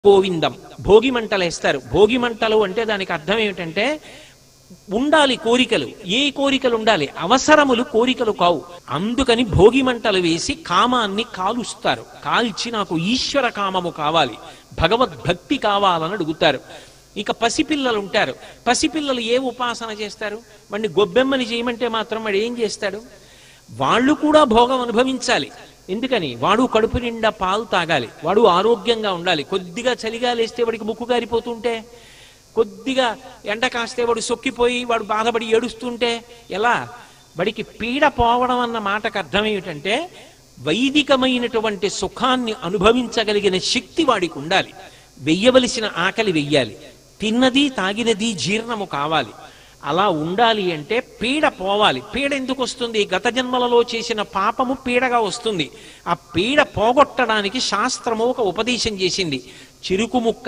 గోవిందం భోగి మంటలు వేస్తారు భోగి మంటలు అంటే దానికి అర్థం ఏమిటంటే ఉండాలి కోరికలు ఏ కోరికలు ఉండాలి అవసరములు కోరికలు కావు అందుకని భోగి మంటలు వేసి కామాన్ని కాలుస్తారు కాల్చి నాకు ఈశ్వర కామము కావాలి భగవద్భక్తి కావాలని అడుగుతారు ఇక పసిపిల్లలు ఉంటారు పసిపిల్లలు ఏ ఉపాసన చేస్తారు వాడిని గొబ్బెమ్మని చేయమంటే మాత్రం వాడు ఏం చేస్తాడు వాళ్ళు కూడా భోగం అనుభవించాలి ఎందుకని వాడు కడుపు నిండా పాలు తాగాలి వాడు ఆరోగ్యంగా ఉండాలి కొద్దిగా చలిగా లేస్తే వాడికి ముక్కు గారిపోతుంటే కొద్దిగా ఎండ కాస్తే వాడు సొక్కిపోయి వాడు బాధపడి ఏడుస్తుంటే ఎలా వాడికి పీడ పోవడం అన్న మాటకు అర్థం ఏమిటంటే వైదికమైనటువంటి సుఖాన్ని అనుభవించగలిగిన శక్తి వాడికి ఉండాలి వెయ్యవలసిన ఆకలి వెయ్యాలి తిన్నది తాగినది జీర్ణము కావాలి అలా ఉండాలి అంటే పీడ పోవాలి పీడ ఎందుకు వస్తుంది గత జన్మలలో చేసిన పాపము పీడగా వస్తుంది ఆ పీడ పోగొట్టడానికి శాస్త్రము ఒక ఉపదేశం చేసింది చిరుకు ముక్క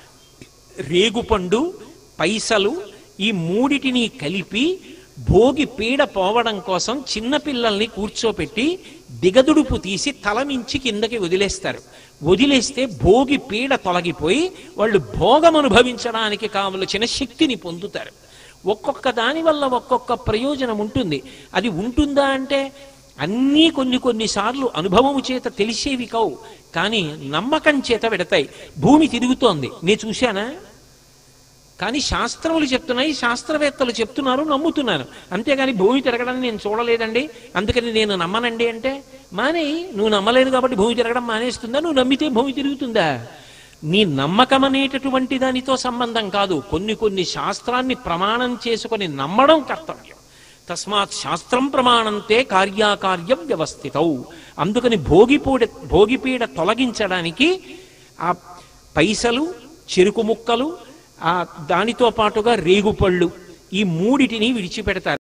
రేగుపండు పైసలు ఈ మూడిటిని కలిపి భోగి పీడ పోవడం కోసం చిన్నపిల్లల్ని కూర్చోపెట్టి దిగదుడుపు తీసి తలమించి కిందకి వదిలేస్తారు వదిలేస్తే భోగి పీడ తొలగిపోయి వాళ్ళు భోగం అనుభవించడానికి కావలసిన శక్తిని పొందుతారు ఒక్కొక్క దాని వల్ల ఒక్కొక్క ప్రయోజనం ఉంటుంది అది ఉంటుందా అంటే అన్నీ కొన్ని కొన్నిసార్లు అనుభవము చేత తెలిసేవి కావు కానీ నమ్మకం చేత పెడతాయి భూమి తిరుగుతోంది నేను చూశానా కానీ శాస్త్రములు చెప్తున్నాయి శాస్త్రవేత్తలు చెప్తున్నారు నమ్ముతున్నాను అంతేగాని భూమి తిరగడం నేను చూడలేదండి అందుకని నేను నమ్మనండి అంటే మానే నువ్వు నమ్మలేదు కాబట్టి భూమి తిరగడం మానేస్తుందా నువ్వు నమ్మితే భూమి తిరుగుతుందా నీ నమ్మకం అనేటటువంటి దానితో సంబంధం కాదు కొన్ని కొన్ని శాస్త్రాన్ని ప్రమాణం చేసుకొని నమ్మడం కర్తవ్యం తస్మాత్ శాస్త్రం ప్రమాణంతే కార్యాకార్యం వ్యవస్థితౌ అందుకని భోగిపూడ భోగిపీడ తొలగించడానికి ఆ పైసలు చెరుకు ముక్కలు ఆ దానితో పాటుగా రేగుపళ్ళు ఈ మూడిటిని విడిచిపెడతారు